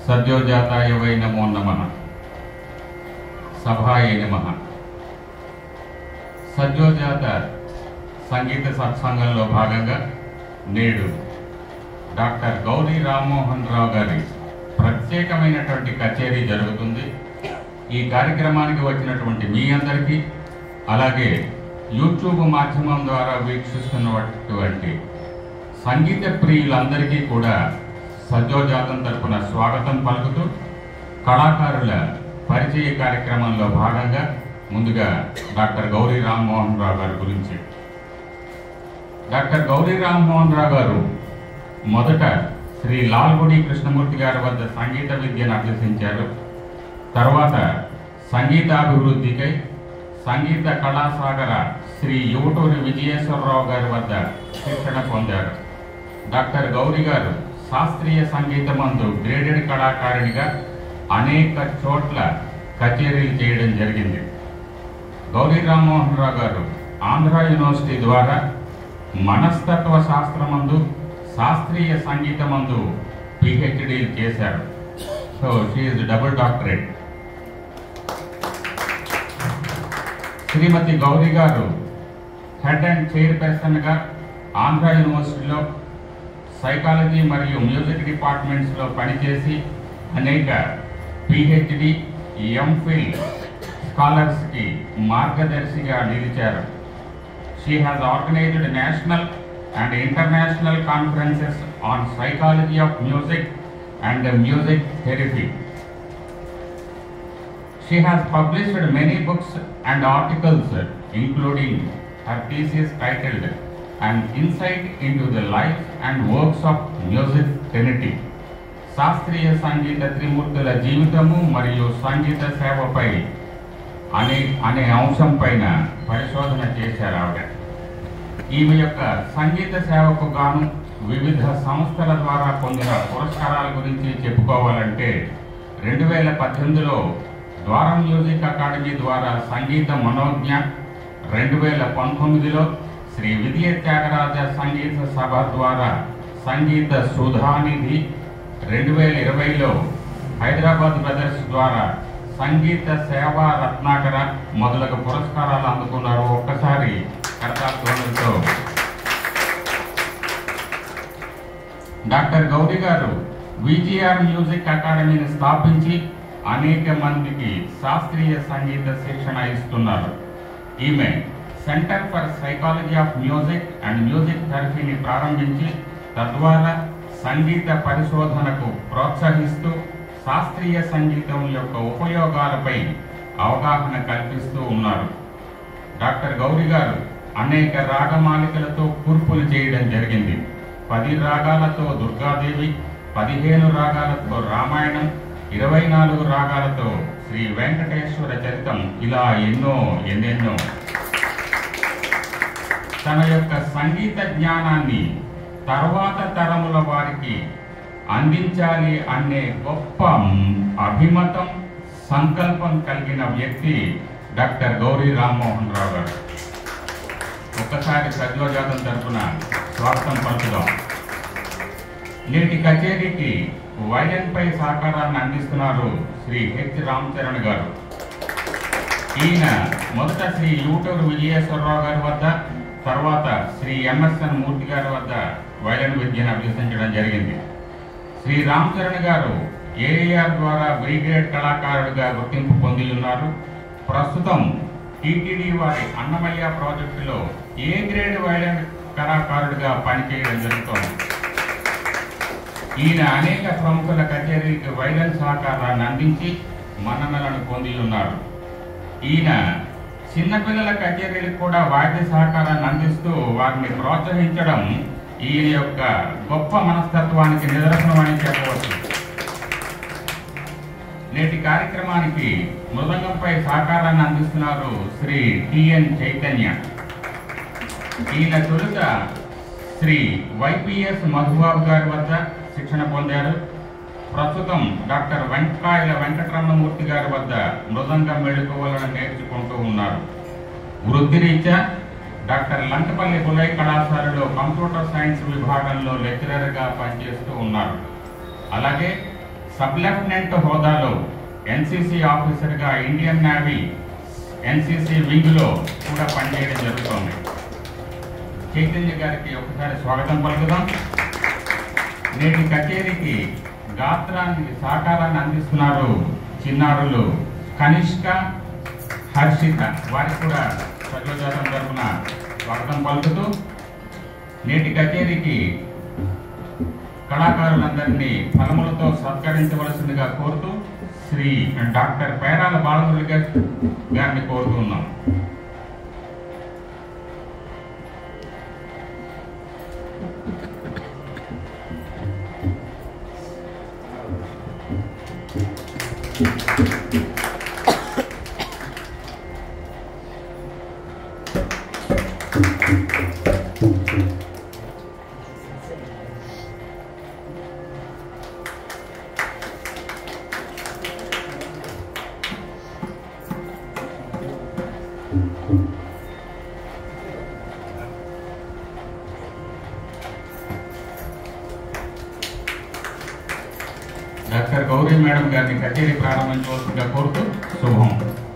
సద్యోజాతాయ why నమో నమ సభాయ నమ సద్యోజాత సంగీత సత్సంగంలో భాగంగా నేడు డాక్టర్ గౌరీ రామ్మోహన్ రావు గారి ప్రత్యేకమైనటువంటి కచేరీ జరుగుతుంది ఈ కార్యక్రమానికి వచ్చినటువంటి మీ అందరికీ అలాగే యూట్యూబ్ మాధ్యమం ద్వారా వీక్షిస్తున్నటువంటి సంగీత ప్రియులందరికీ కూడా సద్యోజాతం తరపున స్వాగతం పలుకుతూ కళాకారుల పరిచయ కార్యక్రమంలో భాగంగా ముందుగా డాక్టర్ గౌరీ రామ్మోహన్ రావు గారి గురించి డాక్టర్ గౌరీ రామ్మోహన్ రావు గారు మొదట శ్రీ లాల్గుడి కృష్ణమూర్తి గారి వద్ద సంగీత విద్యను అభ్యసించారు తర్వాత సంగీతాభివృద్ధికై సంగీత కళాసాగర శ్రీ యువటూరి విజయేశ్వరరావు గారి వద్ద శిక్షణ పొందారు డాక్టర్ గౌరీ గారు శాస్త్రీయ సంగీతమందు గ్రేడెడ్ కళాకారిణిగా అనేక చోట్ల కచేరీలు చేయడం జరిగింది గౌరీ రామ్మోహన్ రావు గారు ఆంధ్ర యూనివర్సిటీ ద్వారా మనస్తత్వ శాస్త్రమందు శాస్త్రీయ సంగీతమందు పిహెచ్డి చేశారు so she double doctorate Shrimati Gowri garu head and చైర్పర్సన్గా ఆంధ్ర యూనివర్సిటీలో సైకాలజీ మరియు మ్యూజిక్ డిపార్ట్మెంట్స్లో పనిచేసి అనేక పిహెచ్డి ఎంఫిల్ స్కాలర్స్కి మార్గదర్శిగా నిలిచారు she has organised national and international conferences on psychology of music and music therapy She has published many books and articles, including her thesis titled An Insight into the Life and Works of Music Trinity. శాస్త్రీయ సంగీత త్రిమూర్తుల జీవితము మరియు సంగీత సేవపై అనే అనే అంశం పైన పరిశోధన చేశారు ఆవిడ ఈమె యొక్క సంగీత సేవకు గాను వివిధ సంస్థల ద్వారా పొందిన పురస్కారాల గురించి చెప్పుకోవాలంటే రెండు వేల పద్దెనిమిదిలో ద్వారం మ్యూజిక్ అకాడమీ ద్వారా సంగీత మనోజ్ఞ రెండు వేల పంతొమ్మిదిలో శ్రీ విజయ త్యాగరాజ సంగీత సభ ద్వారా సంగీత సుధానిధి రెండు వేల ఇరవైలో హైదరాబాద్ బ్రదర్స్ ద్వారా సంగీత సేవా రత్నాకర మొదలగు పురస్కారాలు అందుకున్నారు ఒక్కసారి కర్తాధ్వనులతో డాక్టర్ గౌరీ గారు విజిఆర్ మ్యూజిక్ అకాడమీని స్థాపించి అనేక మందికి శాస్త్రీయ సంగీత శిక్షణ ఇస్తున్నారు ఈమె centre for psychology of music and music థెరపీని ప్రారంభించి తద్వారా సంగీత పరిశోధనకు ప్రోత్సహిస్తూ శాస్త్రీయ సంగీతం యొక్క ఉపయోగాలపై అవగాహన కల్పిస్తూ ఉన్నారు డాక్టర్ గౌరీ గారు అనేక రాగమాలికలతో కూర్పులు చేయడం జరిగింది పది రాగాలతో దుర్గాదేవి పదిహేను రాగాలతో రామాయణం ఇరవై నాలుగు రాగాలతో శ్రీ వెంకటేశ్వర చరితం ఇలా ఎన్నో ఎన్నెన్నో తన యొక్క సంగీత జ్ఞానాన్ని తర్వాత తరముల వారికి అందించాలి అనే గొప్ప అభిమతం సంకల్పం కలిగిన వ్యక్తి డాక్టర్ గౌరీ రామ్మోహన్ రావు గారు ఒక్కసారి సద్యోజాతం తరపున స్వాగతం పలుకుదాం నేటి కచేరీకి వైలెన్ పై సహకారాన్ని అందిస్తున్నారు శ్రీ హెచ్ రామ్ చరణ్ గారు ఈయన మొదట శ్రీ యూటూరు విజయేశ్వరరావు గారి వద్ద తర్వాత శ్రీ ఎంఎస్ఎన్ మూర్తి గారి వద్ద వైలెన్ విద్యను అభ్యసించడం జరిగింది శ్రీ రామ్ చరణ్ గారు ఏఏఆర్ ద్వారా బ్రిగేడ్ కళాకారుడిగా గుర్తింపు పొంది ఉన్నారు ప్రస్తుతం టీటీడీ వారి అన్నమయ్య ప్రాజెక్టులో ఏ గ్రేడ్ వైలెన్ కళాకారుడిగా పనిచేయడం జరుగుతోంది ఈయన అనేక ప్రముఖుల కచేరీకి వైలెన్ సహకారాన్ని అందించి మన్ననలను పొంది ఉన్నారు ఈయన చిన్నపిల్లల కచేరీలకు కూడా వాద్య సహకారాన్ని అందిస్తూ వారిని ప్రోత్సహించడం ఈయన యొక్క గొప్ప మనస్తత్వానికి నిదర్శనం అని చెప్పవచ్చు నేటి కార్యక్రమానికి మృదంగంపై సహకారాన్ని అందిస్తున్నారు శ్రీ టిఎన్ చైతన్య ఈయన తొలుత శ్రీ వైపిఎస్ మధుబాబు గారి వద్ద శిక్షణ పొందారు ప్రస్తుతం డాక్టర్ వెంకాయల వెంకటరమణమూర్తి గారి వద్ద మృదంగం మెళుకువలను నేర్చుకుంటూ ఉన్నారు వృత్తిరీత్యా డాక్టర్ లంకపల్లి పులై కళాశాలలో కంప్యూటర్ సైన్స్ విభాగంలో లెక్చరర్గా పనిచేస్తూ ఉన్నారు అలాగే సబ్ లెఫ్టినెంట్ హోదాలో ఎన్సీసీ ఆఫీసర్గా ఇండియన్ నేవీ ఎన్సీసీ వింగ్లో కూడా పనిచేయడం జరుగుతోంది చైతన్య గారికి ఒకసారి స్వాగతం పలుకుదాం నేటి కచేరీకి గాత్రాన్ని సాకారాన్ని అందిస్తున్నారు చిన్నారులు కనిష్క హర్షిత వారికి కూడా సజోజాతం తరఫున స్వాగతం పలుకుతూ నేటి కచేరీకి కళాకారులందరినీ ఫలములతో సత్కరించవలసిందిగా కోరుతూ శ్రీ డాక్టర్ పేరాల బాలమురళి గారి గారిని కోరుతున్నాం డాక్టర్ గౌరీ మేడం గారిని కచేరీ ప్రారంభించవలసిందిగా కోరుతూ శుభం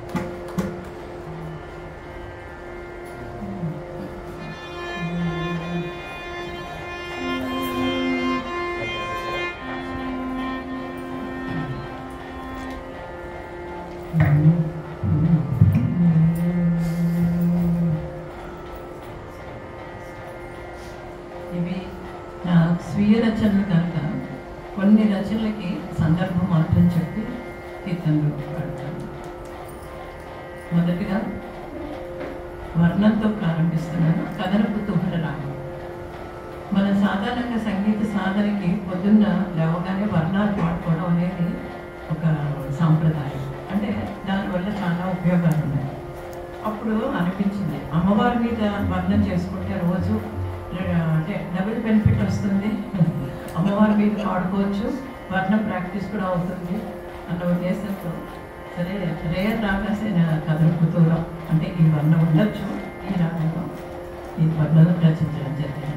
ఇవి నా స్వీయ రచనలు కనుక కొన్ని రచనలకి సందర్భం మాత్రం చెప్పి కీర్తనలు పాడతాను మొదటిగా వర్ణంతో ప్రారంభిస్తున్నాను కథనపు తుహర రాగం మన సాధారణంగా సంగీత సాధనకి పొద్దున్న లేవగానే వర్ణాలు పాడుకోవడం అనేది ఒక సాంప్రదాయం అంటే దానివల్ల చాలా ఉపయోగాలు ఉన్నాయి అప్పుడు అనిపించింది అమ్మవారి మీద వర్ణం చేసుకుంటే రోజు ర- అంటే డబుల్ బెనిఫిట్ వస్తుంది అమ్మవారి మీద పాడుకోవచ్చు వర్ణం ప్రాక్టీస్ కూడా అవుతుంది అన్న ఉద్దేశంతో సరే రేయర్ రాగాసిన కథలు కుతూరం అంటే ఈ వర్ణం ఉండొచ్చు ఈ రాగంలో ఈ వర్ణం రచించడం జరిగింది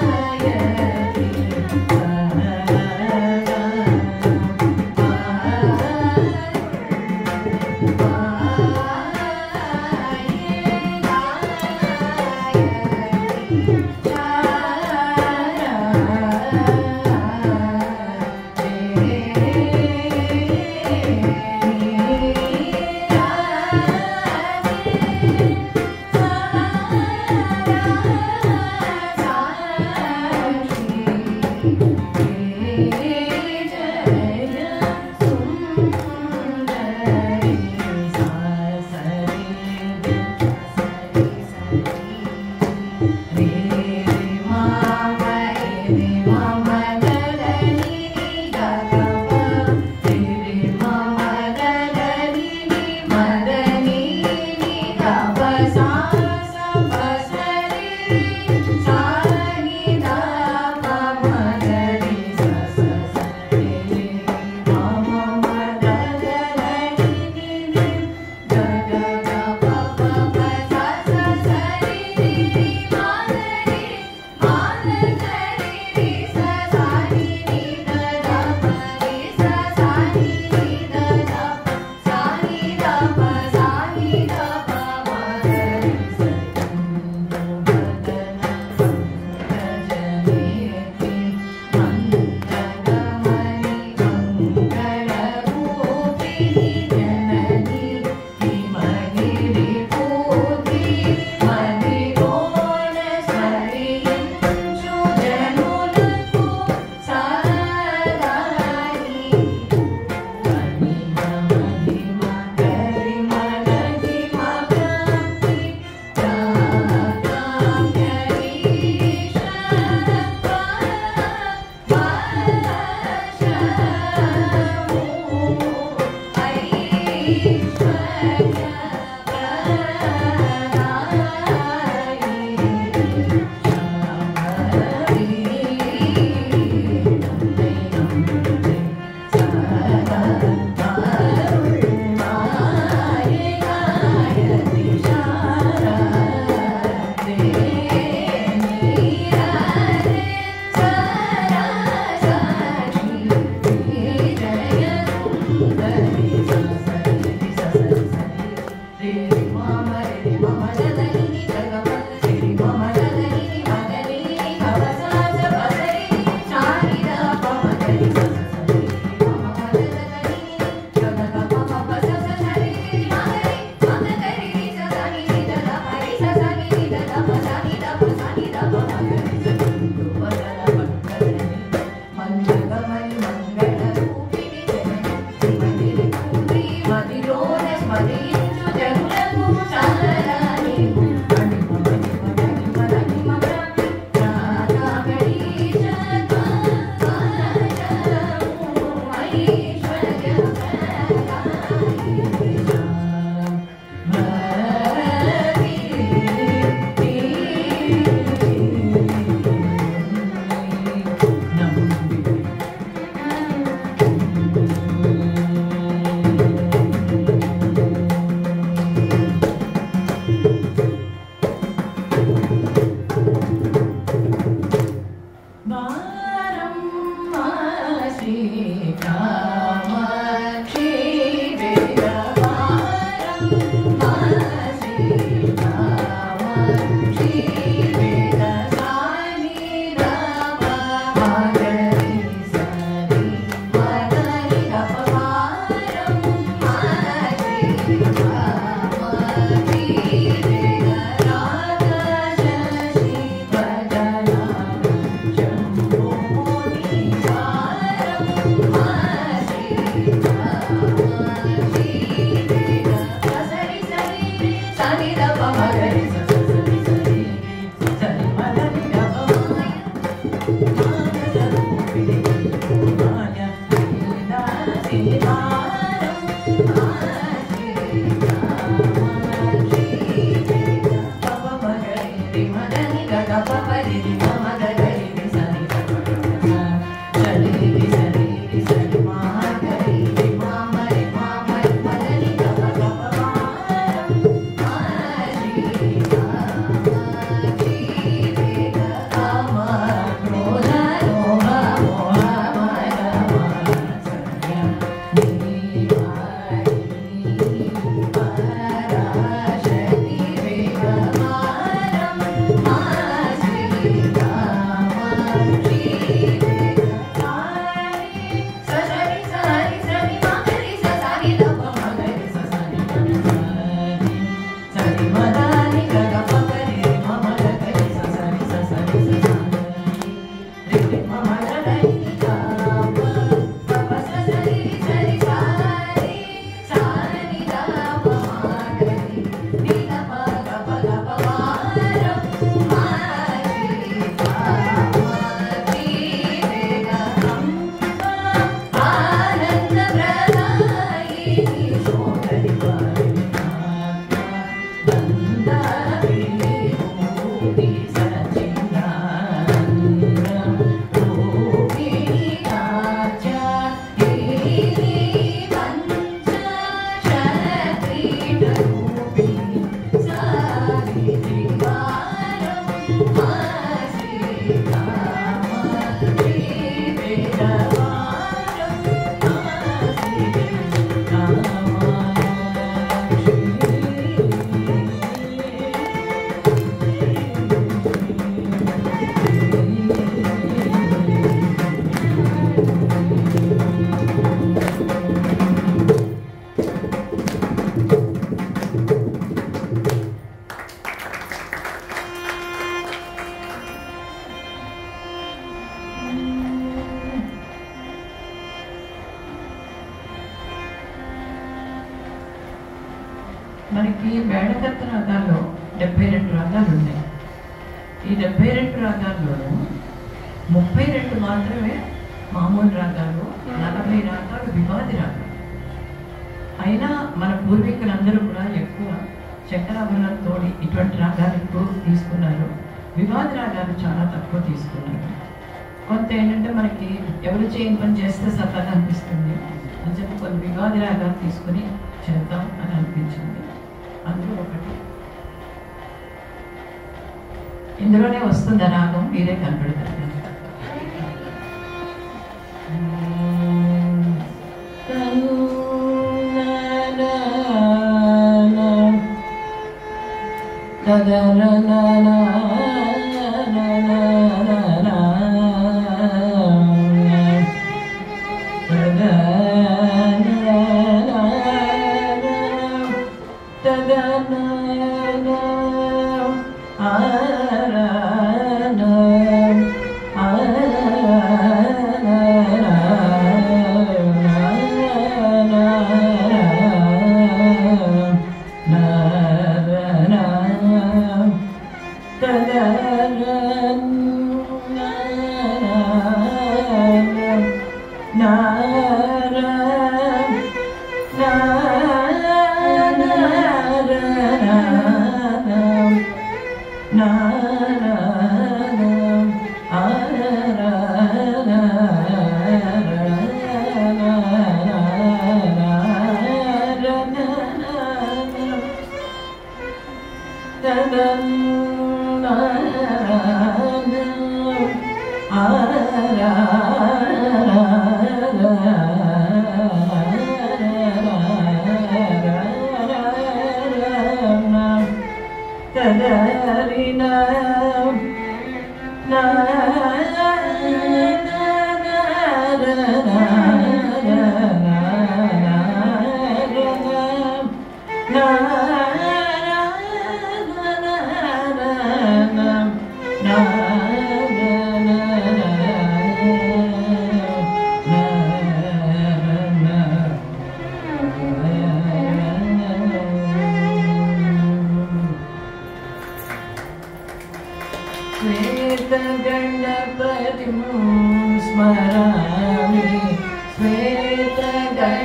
ఆ మనకి మేడకత్త రాగాల్లో డెబ్బై రెండు రాగాలు ఉన్నాయి ఈ డెబ్బై రెండు రాగాల్లోనూ ముప్పై రెండు మాత్రమే మామూలు రాగాలు నలభై రాగాలు వివాది రాగాలు అయినా మన పూర్వీకులందరూ కూడా ఎక్కువ చక్రాభరణంతో ఇటువంటి రాగాలు ఎక్కువ తీసుకున్నారు వివాది రాగాలు చాలా తక్కువ తీసుకున్నారు కొంత ఏంటంటే మనకి ఎవరు చేయని పని చేస్తే సరదాగా అనిపిస్తుంది అని చెప్పి కొన్ని వివాది రాగాలు తీసుకుని చేద్దాం అని అనిపించింది అందులో ఒకటి ఇందులోనే వస్తుంది ఆ రాగం మీరే కనపడతారు da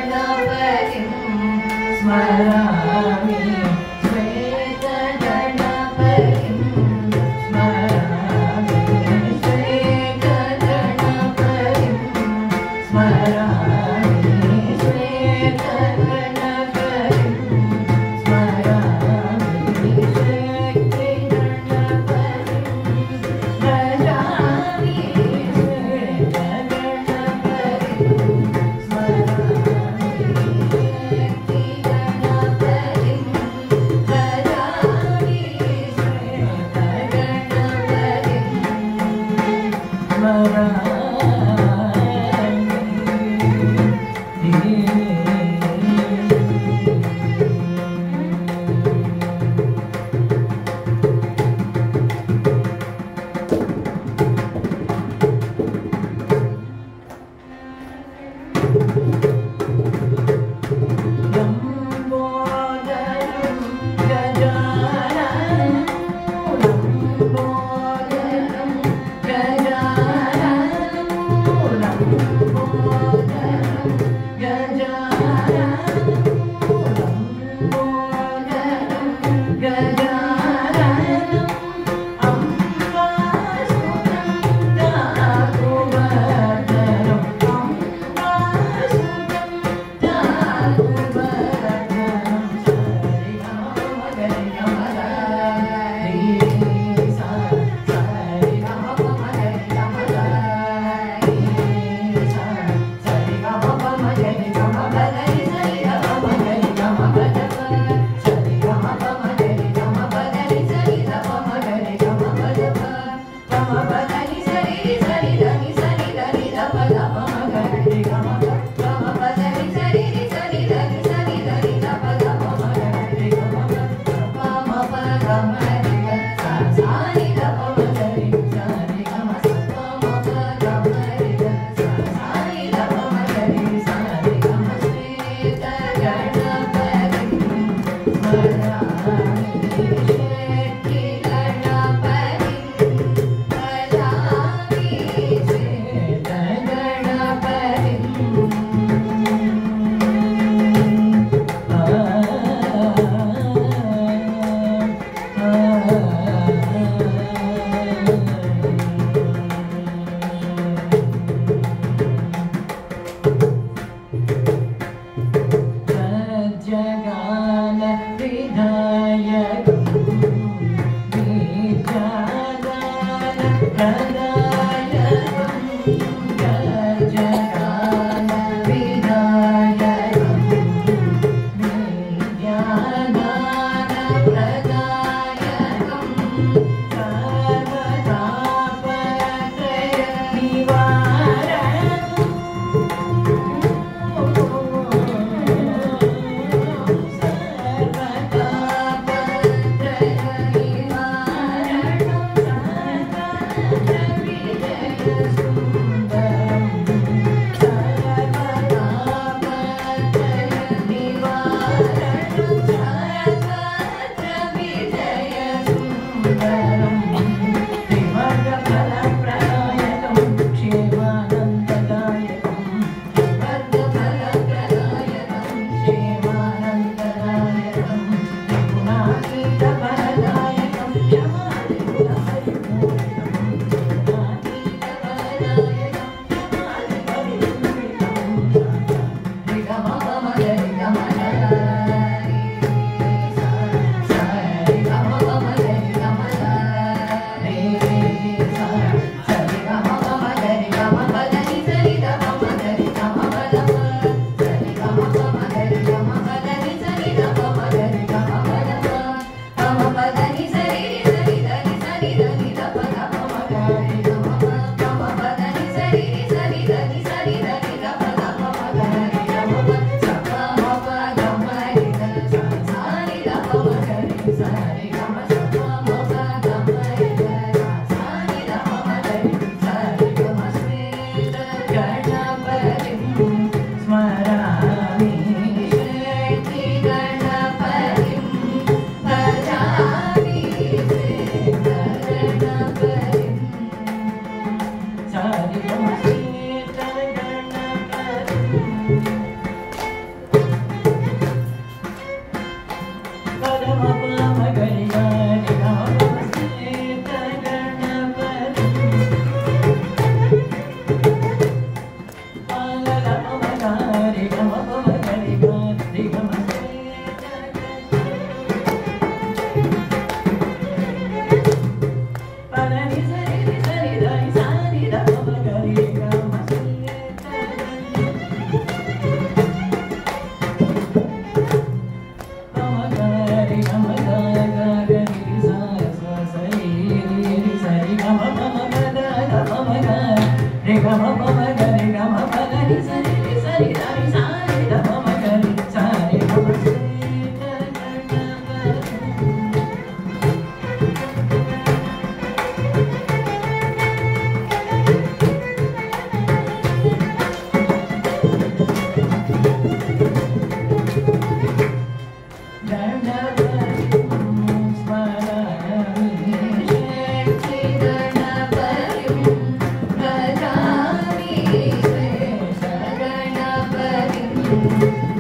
गणपतिं स्मरामि श्वेतगणपतिं स्मरामि श्वेतगणपतिं स्मरामि श्वेतगणपतिं स्मरामि श्वेतगणपतिं स्मरामि श्वेतगणपतिं स्मरामि श्वेतगणपतिं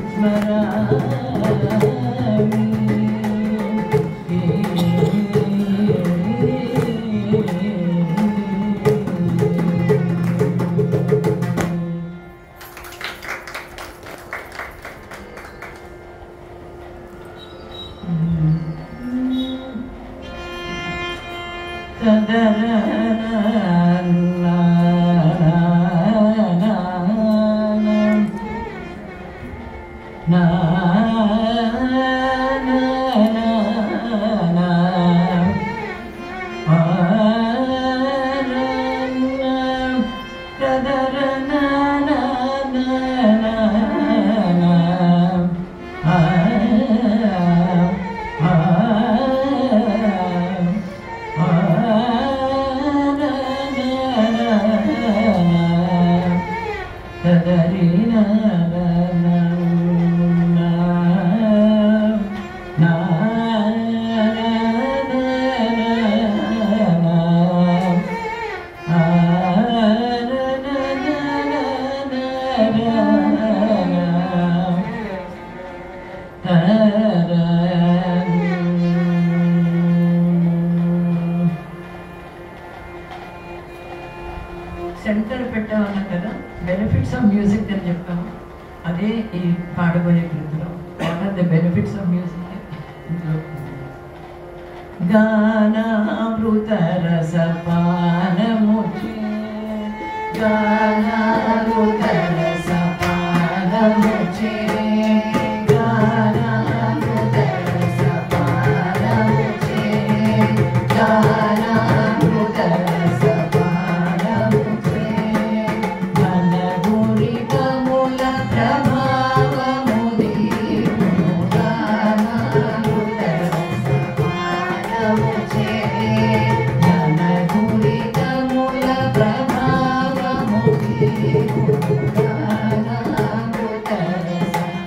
సెంటర్ పెట్టామన్నాం కదా బెనిఫిట్స్ ఆఫ్ మ్యూజిక్ అని చెప్పాము అదే ఈ పాడబోయే కృతిలో what are the benefits of music గానామృత రస పానముచే గానామృత రస పానముచే గానామృత రస పానముచే గానామృత రస పానముచే మన గురి కముల ప్రభావము దీవు గానామృత రస పానముచే మన గురి కముల ప్రభావము దీవు గానామృత రస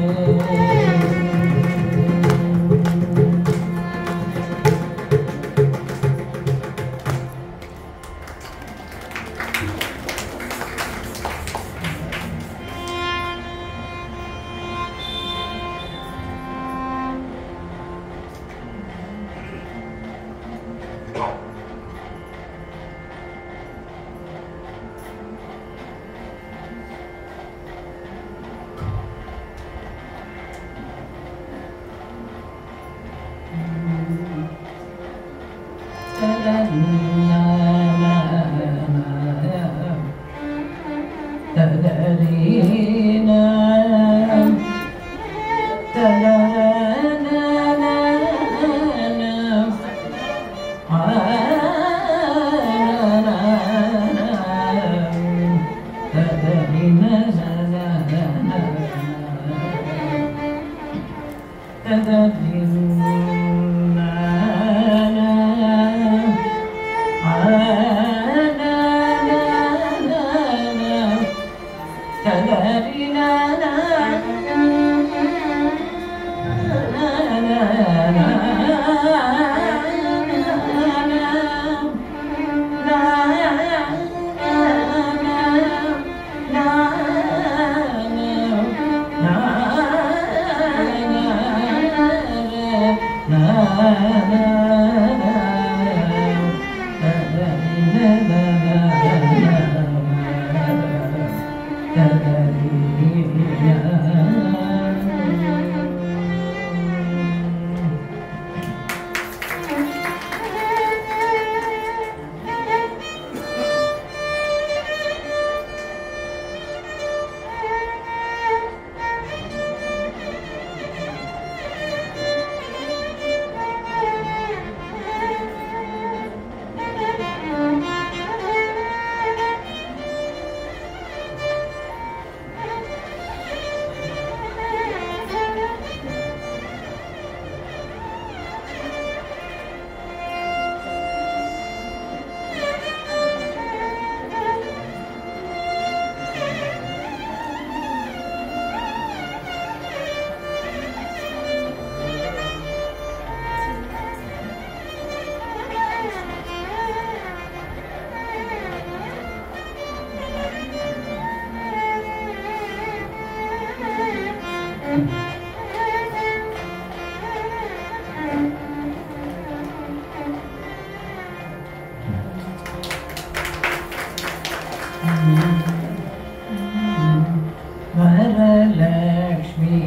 వరలక్ష్మి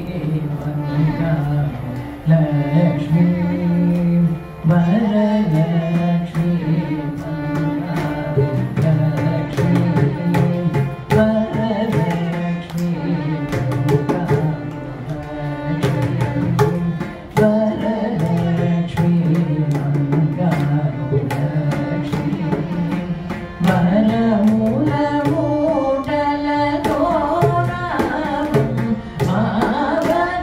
మంగా లక్ష్మి వరలక్ష్మి మంగా లక్ష్మి వరలక్ష్మి మంగా వరలక్ష్మి మంగా లక్ష్మి వరముల మూటలతో మా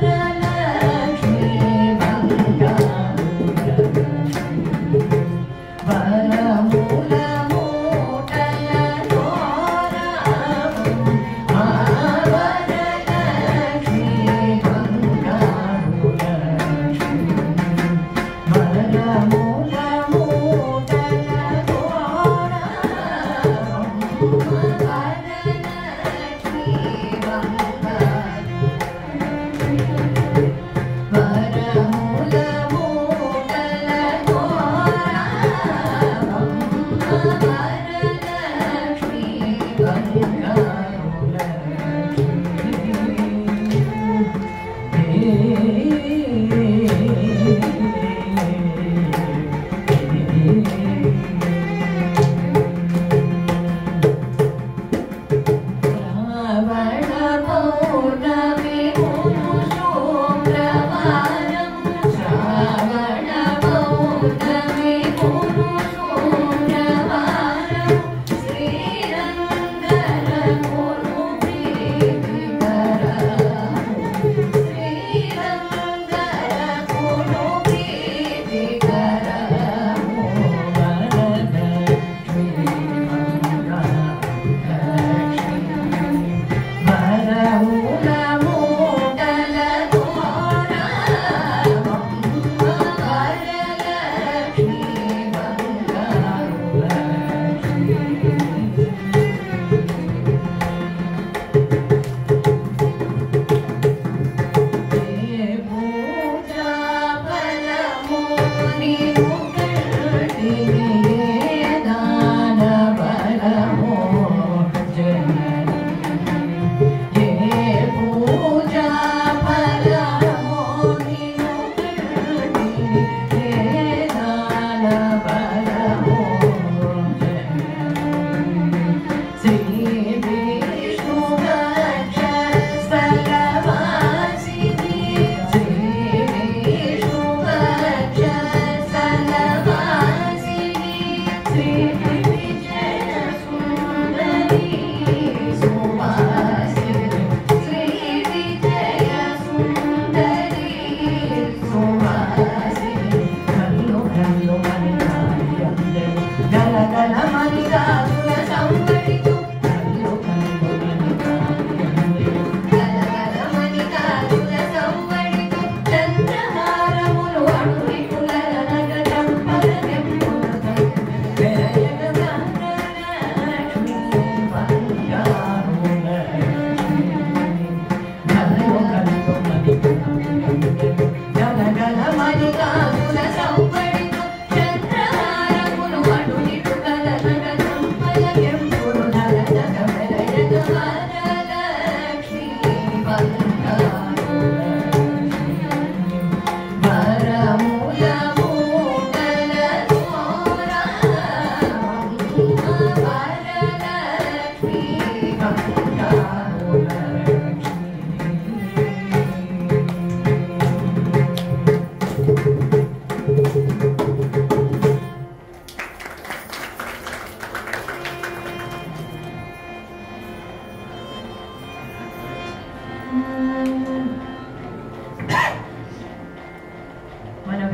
వరలక్ష్మి మంగా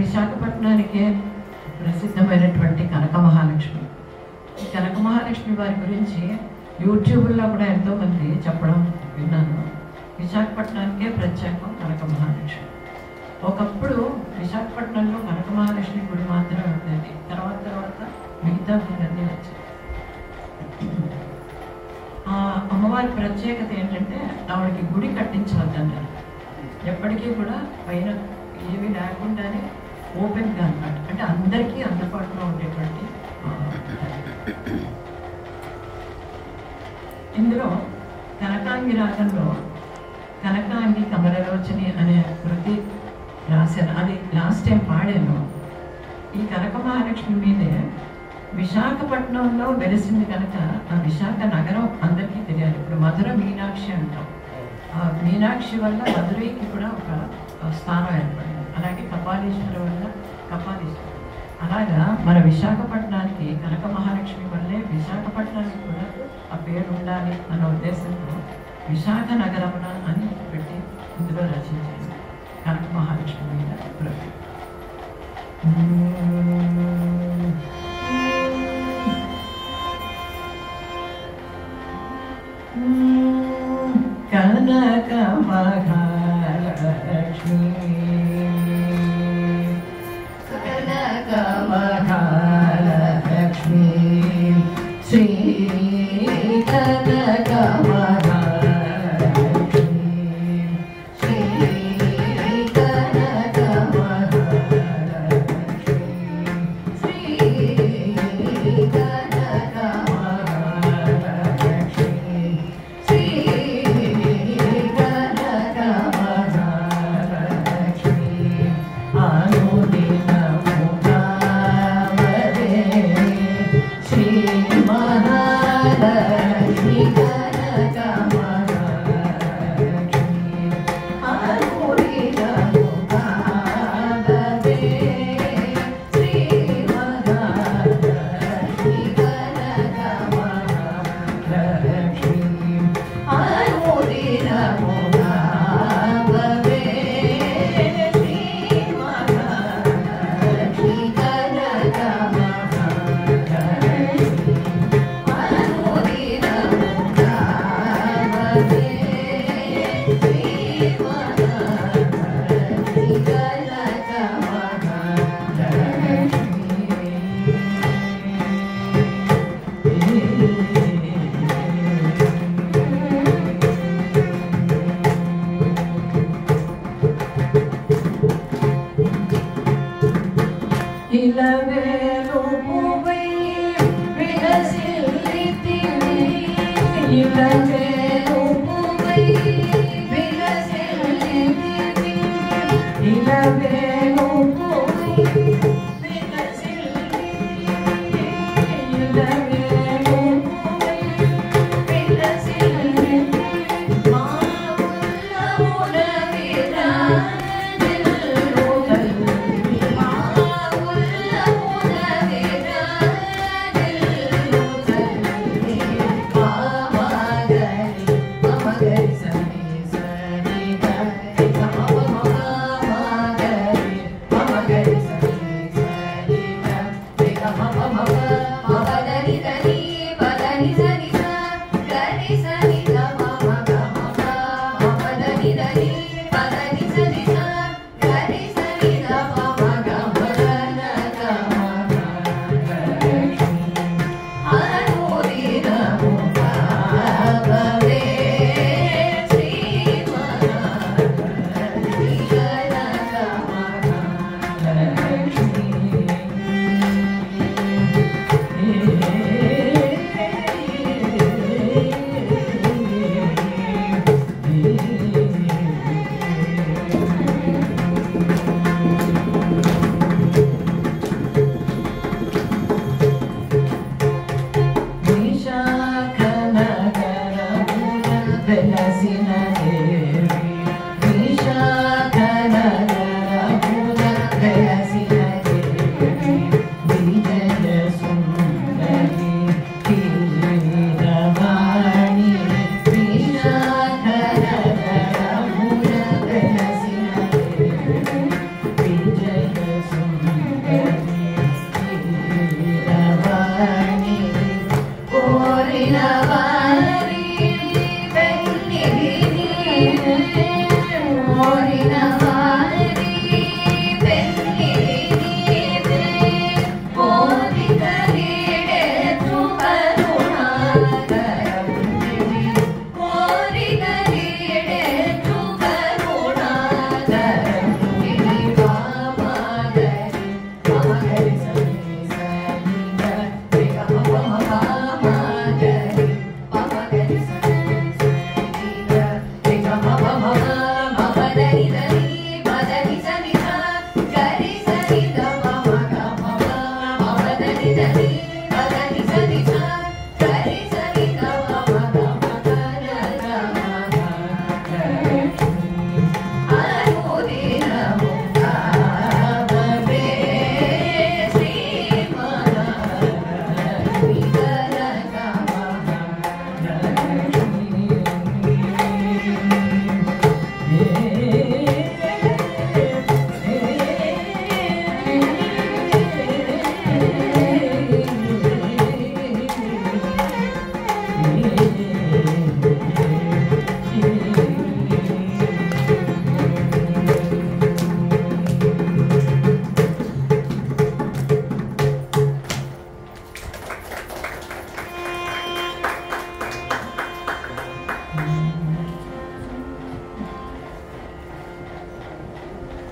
విశాఖపట్నానికే ప్రసిద్ధమైనటువంటి కనక మహాలక్ష్మి ఈ కనక మహాలక్ష్మి వారి గురించి యూట్యూబ్లో కూడా ఎంతోమంది చెప్పడం విన్నాను విశాఖపట్నానికే ప్రత్యేకం కనక మహాలక్ష్మి ఒకప్పుడు విశాఖపట్నంలో కనక మహాలక్ష్మి గుడి మాత్రమే ఉండేది తర్వాత తర్వాత మిగతా గుళ్ళన్నీ వచ్చాయి ఆ అమ్మవారి ప్రత్యేకత ఏంటంటే ఆవిడకి గుడి కట్టించవద్దన్నారు ఎప్పటికీ కూడా పైన ఏమీ లేకుండానే ఓపెన్గా అన్నమాట అంటే అందరికీ అందుబాటులో ఉండేటువంటి ఆ, ఇందులో కనకాంగి రాగంలో కనకాంగి కమలలోచని అనే కృతి రాశాను అది లాస్ట్ టైం పాడాను ఈ కనక మహాలక్ష్మి మీదే విశాఖపట్నంలో వెలిసింది కనుక ఆ విశాఖ నగరం అందరికీ తెలియాలి ఇప్పుడు మధుర మీనాక్షి అంటాం ఆ మీనాక్షి వల్ల మధురైకి కూడా ఒక ఆ, స్థానం ఏర్పడింది అలాగే కపాలీశ్వరం వల్ల కపాలీశ్వరం అలాగా మన విశాఖపట్నానికి కనక మహాలక్ష్మి వల్లే విశాఖపట్నానికి కూడా ఆ పేరు ఉండాలి అన్న ఉద్దేశంతో విశాఖ నగరమున అని పెట్టి ఇందులో రచించాను కనక మహాలక్ష్మి మీద కృతి. కనక మహాలక్ష్మి కనక మహాలక్ష్మి శ్రీ కనక మహాలక్ష్మి శ్రీ కనక మహాలక్ష్మి శ్రీ కనక మహాలక్ష్మి శ్రీ కనక మహాలక్ష్మి అనుదినముగావదే శ్రీ మహాలక్ష్మి కనక మహాలక్ష్మి అనుదినముగావదే శ్రీ మహాలక్ష్మి కనక మహాలక్ష్మి అనుదినముగావదే శ్రీ మహాలక్ష్మి కనక మహాలక్ష్మి ఇలవేలు పువ్వై విలసిల్లితివి ఇలవేలు పువ్వై విలసిల్లితివి ఇలవేలు పువ్వై విలసిల్లితివి ఇలవేలు పువ్వై విలసిల్లితివి మా ఉల్లముల విరాజిల్లు తల్లి మా ఉల్లముల విరాజిల్లు తల్లి మామగరి మమగరి సని సని గరి మమగరి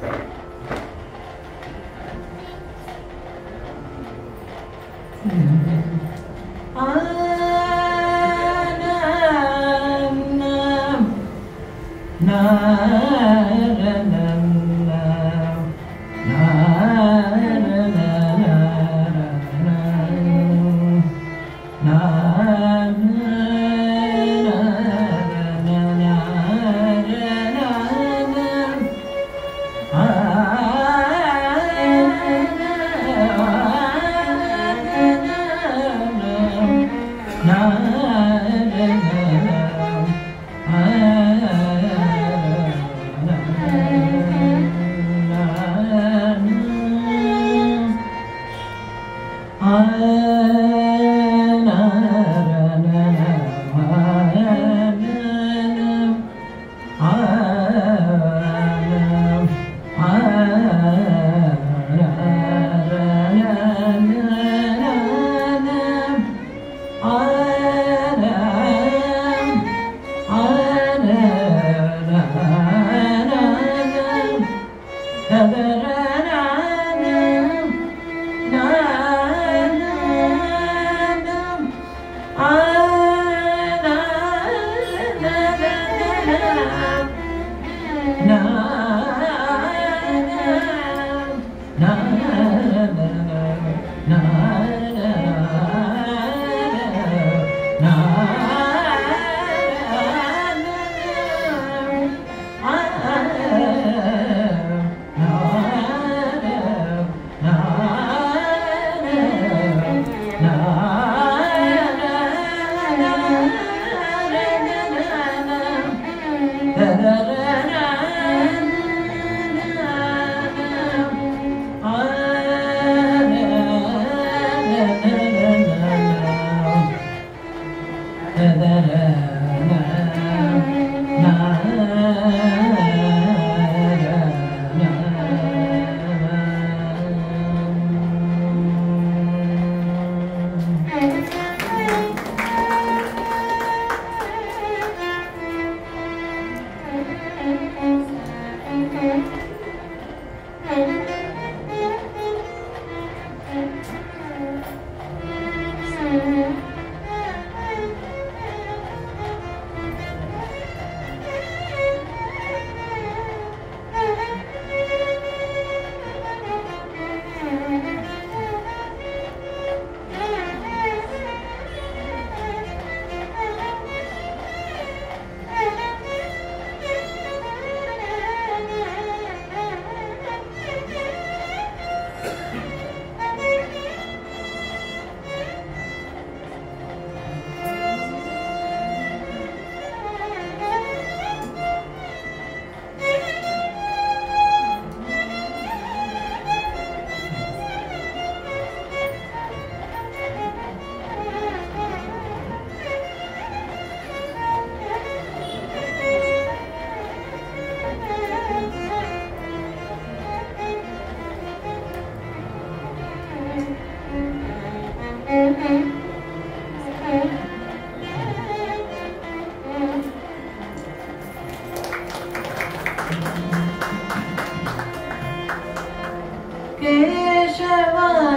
కేశవా